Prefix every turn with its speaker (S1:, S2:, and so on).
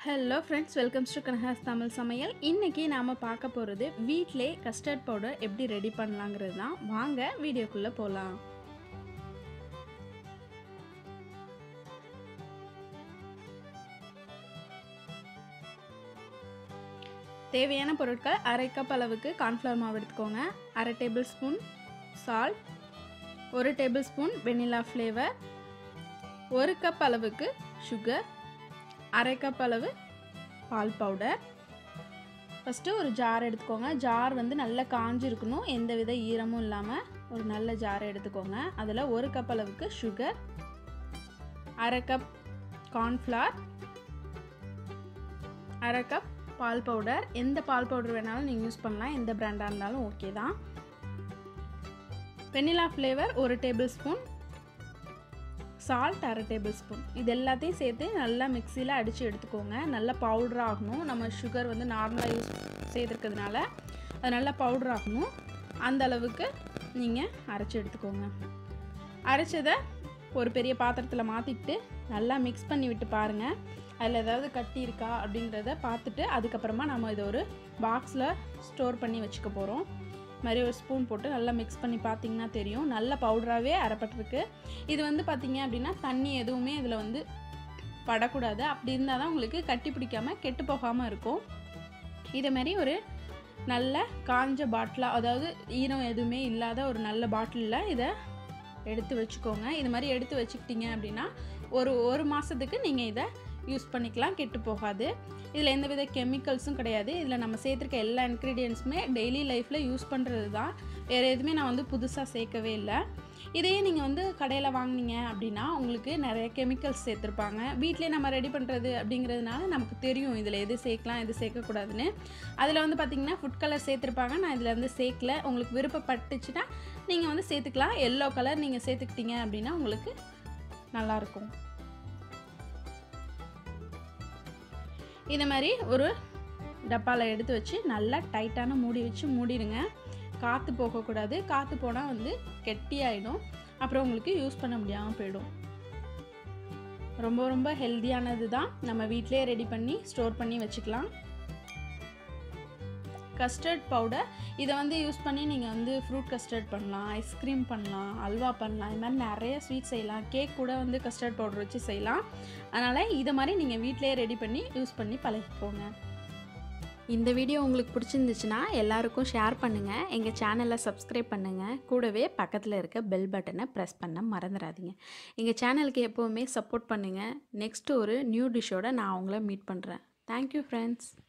S1: hello friends welcomes to Kanahas Tamil Samayal இன்றைக்கி நாம் பார்க்க போகிறது வீட்டிலே கஸ்டர்ட் பவுடர் எப்படி ரெடி பண்ணலாங்கிறது தான் வாங்க வீடியோக்குள்ளே போகலாம் தேவையான பொருட்கள் அரை கப் அளவுக்கு கார்ன்ஃப்ளவர் மாவு எடுத்துக்கோங்க அரை டேபிள் ஸ்பூன் சால்ட் ஒரு டேபிள் ஸ்பூன் வெனிலா ஃப்ளேவர் ஒரு கப் அளவுக்கு சுகர் அரை கப் அளவு பால் பவுடர் ஃபஸ்ட்டு ஒரு ஜார் எடுத்துக்கோங்க ஜார் வந்து நல்லா காஞ்சி இருக்கணும் எந்த வித ஈரமும் இல்லாமல் ஒரு நல்ல ஜார் எடுத்துக்கோங்க அதில் ஒரு கப் அளவுக்கு சுகர் அரை கப் கார்ன்ஃப்ளார் அரை கப் பால் பவுடர் எந்த பால் பவுடர் வேணாலும் நீங்கள் யூஸ் பண்ணலாம் எந்த பிராண்டாக இருந்தாலும் ஓகே தான் வெனிலா ஃப்ளேவர் ஒரு டேபிள் ஸ்பூன் சால்ட் அரை டேபிள் ஸ்பூன் இது எல்லாத்தையும் சேர்த்து நல்லா மிக்சியில் அடித்து எடுத்துக்கோங்க நல்லா பவுடர் ஆகணும் நம்ம சுகர் வந்து நார்மலாக யூஸ் செய்திருக்கிறதுனால அது நல்லா பவுடர் ஆகணும் அந்த அளவுக்கு நீங்கள் அரைச்சி எடுத்துக்கோங்க அரைச்சதை ஒரு பெரிய பாத்திரத்தில் மாற்றிட்டு நல்லா மிக்ஸ் பண்ணி விட்டு பாருங்கள் அதில் ஏதாவது கட்டி இருக்கா அப்படிங்கிறத பார்த்துட்டு அதுக்கப்புறமா நம்ம இதை ஒரு பாக்ஸில் ஸ்டோர் பண்ணி வச்சுக்க போகிறோம் மாதிரி ஒரு ஸ்பூன் போட்டு நல்லா மிக்ஸ் பண்ணி பார்த்தீங்கன்னா தெரியும் நல்ல பவுடராகவே அரைப்பட்டிருக்கு இது வந்து பார்த்தீங்க அப்படின்னா தண்ணி எதுவுமே இதில் வந்து படக்கூடாது அப்படி இருந்தால் தான் உங்களுக்கு கட்டி பிடிக்காமல் கெட்டு போகாமல் இருக்கும் இதே மாதிரி ஒரு நல்ல காஞ்ச பாட்டிலாக அதாவது ஈரம் எதுவுமே இல்லாத ஒரு நல்ல பாட்டிலில் இதை எடுத்து வச்சுக்கோங்க இது மாதிரி எடுத்து வச்சுக்கிட்டீங்க அப்படின்னா ஒரு ஒரு மாதத்துக்கு நீங்கள் இதை யூஸ் பண்ணிக்கலாம் கெட்டு போகாது இதில் எந்த வித கெமிக்கல்ஸும் கிடையாது இதில் நம்ம சேர்த்துருக்க எல்லா இன்க்ரீடியன்ஸுமே டெய்லி லைஃப்பில் யூஸ் பண்ணுறது தான் வேறு எதுவுமே நான் வந்து புதுசாக சேர்க்கவே இல்லை இதையே நீங்கள் வந்து கடையில் வாங்கினீங்க அப்படின்னா உங்களுக்கு நிறைய கெமிக்கல்ஸ் சேர்த்துருப்பாங்க வீட்டிலே நம்ம ரெடி பண்ணுறது அப்படிங்கிறதுனால நமக்கு தெரியும் இதில் எது சேர்க்கலாம் எது சேர்க்கக்கூடாதுன்னு அதில் வந்து பார்த்திங்கன்னா ஃபுட் கலர் சேர்த்துருப்பாங்க நான் இதில் வந்து சேர்க்கல உங்களுக்கு விருப்பப்பட்டுச்சுன்னா நீங்கள் வந்து சேர்த்துக்கலாம் எல்லோ கலர் நீங்கள் சேர்த்துக்கிட்டீங்க அப்படின்னா உங்களுக்கு நல்லாயிருக்கும் இந்த மாதிரி ஒரு டப்பாவில் எடுத்து வச்சு நல்லா டைட்டான மூடி வச்சு மூடிடுங்க காற்று போகக்கூடாது காற்று போனால் வந்து கெட்டியாயிடும் அப்புறம் உங்களுக்கு யூஸ் பண்ண முடியாமல் போயிடும் ரொம்ப ரொம்ப ஹெல்த்தியானது தான் நம்ம வீட்டிலே ரெடி பண்ணி ஸ்டோர் பண்ணி வச்சுக்கலாம் கஸ்டர்ட் பவுடர் இதை வந்து யூஸ் பண்ணி நீங்கள் வந்து ஃப்ரூட் கஸ்டர்ட் பண்ணலாம் ஐஸ்கிரீம் பண்ணலாம் அல்வா பண்ணலாம் இது மாதிரி நிறைய ஸ்வீட் செய்யலாம் கேக் கூட வந்து கஸ்டர்ட் பவுடர் வச்சு செய்யலாம் அதனால் இதை மாதிரி நீங்கள் வீட்டிலே ரெடி பண்ணி யூஸ் பண்ணி பழகிக்கோங்க இந்த வீடியோ உங்களுக்கு பிடிச்சிருந்துச்சுன்னா எல்லாருக்கும் ஷேர் பண்ணுங்கள் எங்கள் சேனலை சப்ஸ்கிரைப் பண்ணுங்கள் கூடவே பக்கத்தில் இருக்க பெல் பட்டனை ப்ரெஸ் பண்ண மறந்துடாதீங்க எங்கள் சேனலுக்கு எப்போவுமே சப்போர்ட் பண்ணுங்கள் நெக்ஸ்ட்டு ஒரு நியூ டிஷ்ஷோட நான் அவங்கள மீட் பண்ணுறேன் தேங்க்யூ ஃப்ரெண்ட்ஸ்